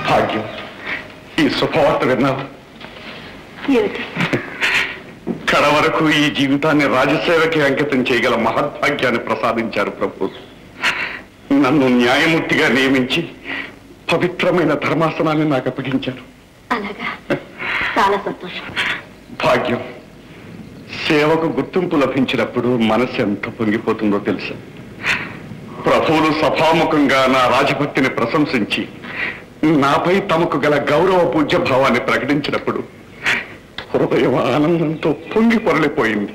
భాగ్యం ఈ శుభవార్త విన్నావు ఏమిటి కడ వరకు ఈ జీవితాన్ని రాజసేవకి అంకితం చేయగల మహద్భాగ్యాన్ని ప్రసాదించారు ప్రభు నన్ను న్యాయమూర్తిగా నియమించి పవిత్రమైన ధర్మాసనాన్ని నాకు అప్పగించారు అలాగా చాలా సంతోషం భాగ్యం సేవకు గుర్తింపు లభించినప్పుడు మనసు ఎంత పొంగిపోతుందో తెలుసా ప్రభువులు సభాముఖంగా నా రాజభక్తిని ప్రశంసించి నాపై తమకు గల గౌరవ పూజ్య భావాన్ని ప్రకటించినప్పుడు హృదయం ఆనందంతో పొంగి పొరలిపోయింది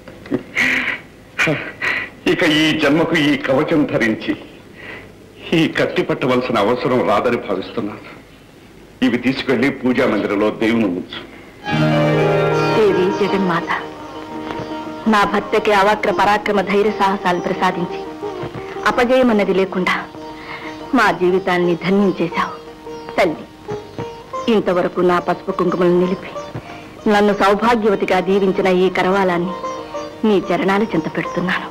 ఇక ఈ జన్మకు ఈ కవచం ధరించి ఈ కత్తి పట్టవలసిన అవసరం రాదని భావిస్తున్నాను ఇవి తీసుకెళ్లి పూజా మందిరంలో దేవుని ఉంచు దేవి జగన్మాత నా భర్తకి అవాక్ర పరాక్రమ ధైర్య సాహసాలు ప్రసాదించి అపజయమన్నది లేకుండా మా జీవితాన్ని ధన్యం చేశావు తల్లి ఇంతవరకు నా పసుపు కుంకుమలు నిలిపి నన్ను సౌభాగ్యవతిగా దీవించిన ఈ కరవాలాన్ని నీ చరణాలు చింత పెడుతున్నాను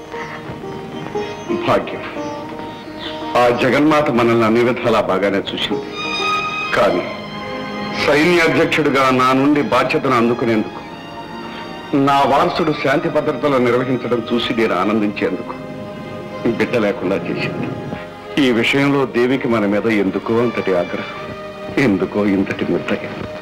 భాగ్యం ఆ జగన్మాత మనల్ని అన్ని విధాలా బాగానే చూసింది కానీ సైన్యాధ్యక్షుడిగా నా నుండి బాధ్యతను అందుకునేందుకు నా వారసుడు శాంతి భద్రతలు నిర్వహించడం చూసి నేను ఆనందించేందుకు బిడ్డ లేకుండా చేసింది ఈ విషయంలో దేవికి మన మీద ఎందుకో అంతటి ఆగ్రహం ఎందుకో ఇంతటి నిర్దయం